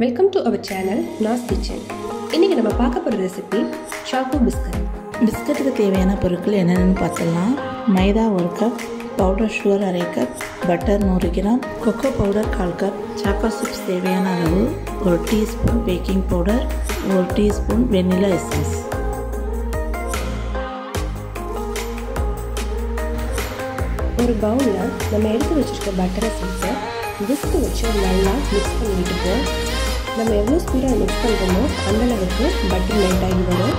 welcome to our channel Naz kitchen இன்றைக்கி நம்ம பார்க்க போகிற ரெசிபி சாக்கோ பிஸ்கட் பிஸ்கட்டுக்கு தேவையான பொருட்கள் என்னென்னு பார்த்துடலாம் மைதா ஒரு கப் பவுடர் சுகர் அரை கப் பட்டர் நூறு கிராம் கொக்கோ பவுடர் கால் கப் சாக்கோ சிப்ஸ் தேவையான அளவு ஒரு டீஸ்பூன் பேக்கிங் பவுடர் ஒரு டீஸ்பூன் வெண்ணிலா எசன்ஸ் ஒரு பவுலில் நம்ம எடுத்து வச்சுருக்க பட்டரை சேர்த்து விஸ்கு வச்சு நல்லா மிக்ஸ் பண்ணி விட்டுப்போம் நம்ம எவ்வளோ ஸ்பீடாக மிக்ஸ் பண்ணுறோமோ அந்தளவுக்கு பட்டர் மெல்ட் ஆகி வரும்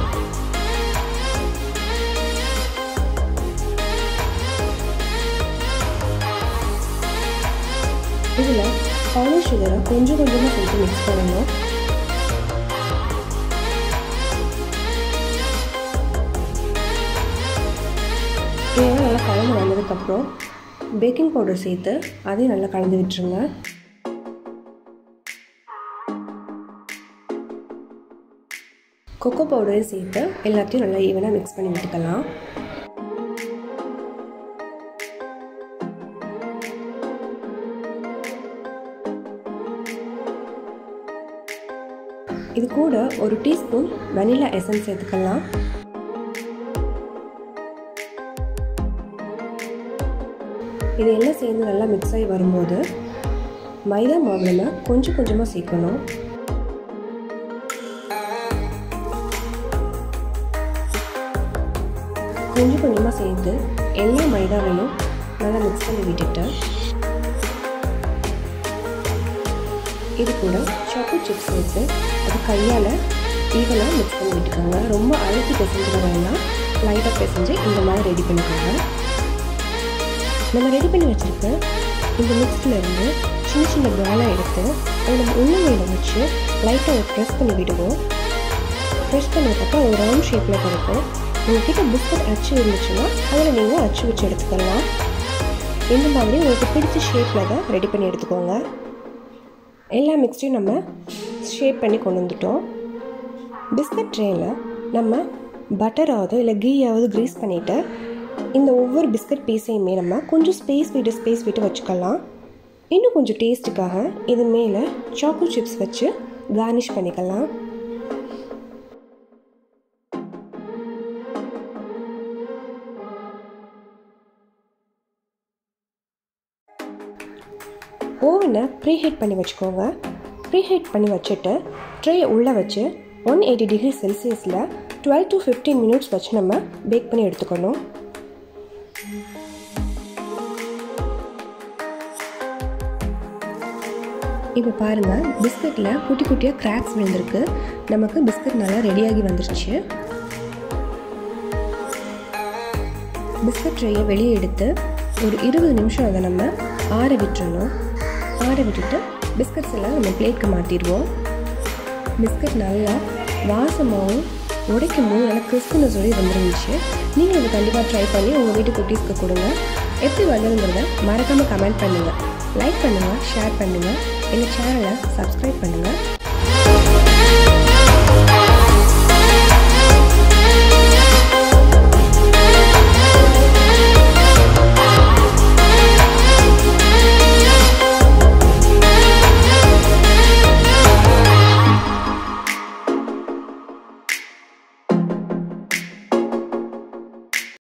இதில் பவுடர் சுகரை கொஞ்சம் கொஞ்சமாக சேர்த்து மிக்ஸ் பண்ணணும் இதெல்லாம் நல்லா கலந்து வந்ததுக்கப்புறம் பேக்கிங் பவுடர் சேர்த்து அதையும் நல்லா கலந்து விட்டுருங்க கொக்கோ பவுடரையும் சேர்த்து எல்லாத்தையும் நல்லா ஈவனாக மிக்ஸ் பண்ணி விட்டுக்கலாம் இது கூட ஒரு டீஸ்பூன் வெனிலா எசன்ஸ் சேர்த்துக்கலாம் இது எல்லாம் சேர்ந்து நல்லா மிக்ஸ் ஆகி வரும்போது மைதா மாவு நம்ம கொஞ்சம் கொஞ்சமாக சேர்க்கணும் கொஞ்சம் கொஞ்சமாக சேர்த்து எல்லா மைதாவையும் நல்லா மிக்ஸ் பண்ணி விட்டுட்டு இது கூட சாக்கோ சிப்ஸ் சேர்த்து அது கையால் ஈவனாக மிக்ஸ் பண்ணி விட்டுக்கோங்க ரொம்ப அழுத்தி பிசைஞ்சிட வேண்டாம் லைட்டாக பிசைஞ்சு இந்த மாதிரி ரெடி பண்ணிக்கோங்க நம்ம ரெடி பண்ணி வச்சுருக்க இந்த மிக்ஸில் இருந்து சின்ன சின்ன பாலாக எடுத்து அதை நம்ம உள்ளங்கையில் வச்சு லைட்டாக ஒரு ப்ரெஸ் பண்ணி விடுவோம் ப்ரெஸ் பண்ணதுக்கப்புறம் ஒரு ரவுண்ட் ஷேப்பில் கிடைக்கும் உங்கள்கிட்ட பிஸ்கட் அச்சு இருந்துச்சுன்னா அதில் நீங்கள் அச்சு வச்சு எடுத்துக்கலாம் இந்த மாதிரி உங்களுக்கு பிடிச்ச ஷேப்பில் தான் ரெடி பண்ணி எடுத்துக்கோங்க எல்லா மிக்ஸையும் நம்ம ஷேப் பண்ணி கொண்டு வந்துட்டோம் பிஸ்கட் ட்ரேயில் நம்ம பட்டராவது இல்லை கீயாவது க்ரீஸ் பண்ணிவிட்டு இந்த ஒவ்வொரு பிஸ்கட் பீஸையுமே நம்ம கொஞ்சம் ஸ்பேஸ் விட்டு ஸ்பேஸ் விட்டு வச்சுக்கலாம் இன்னும் கொஞ்சம் டேஸ்ட்டுக்காக இது மேலே சாக்கோ சிப்ஸ் வச்சு கார்னிஷ் பண்ணிக்கலாம் ஓவனை ப்ரீஹீட் பண்ணி வச்சுக்கோங்க ப்ரீஹீட் பண்ணி வச்சுட்டு ட்ரேயை உள்ளே வச்சு ஒன் எயிட்டி டிகிரி செல்சியஸில் டுவெல் டு ஃபிஃப்டீன் மினிட்ஸ் வச்சு நம்ம பேக் பண்ணி எடுத்துக்கணும் இப்போ பாருங்கள் பிஸ்கட்டில் குட்டி குட்டியாக கிராக்ஸ் விழுந்திருக்கு நமக்கு பிஸ்கட் நல்லா ரெடியாகி வந்துருச்சு பிஸ்கட் ட்ரேயை வெளியே எடுத்து ஒரு இருபது நிமிஷம் அதை நம்ம ஆற விட்டுறணும் ஆற விட்டுட்டு பிஸ்கட்ஸ் எல்லாம் நம்ம பிளேட்க்கு மாற்றிடுவோம் பிஸ்கட் நல்லா வாசமாகவும் உடைக்கும் போது நல்லா கிறிஸ்பினஸ் சொல்லி வந்துருந்துச்சு நீங்கள் இதை கண்டிப்பாக ட்ரை பண்ணி உங்கள் வீட்டு குட்டீஸ்க்கு கொடுங்க எப்படி வந்ததுங்கிறத மறக்காமல் கமெண்ட் பண்ணுங்கள் லைக் பண்ணுங்கள் ஷேர் பண்ணுங்கள் எங்கள் சேனலை சப்ஸ்கிரைப் பண்ணுங்கள்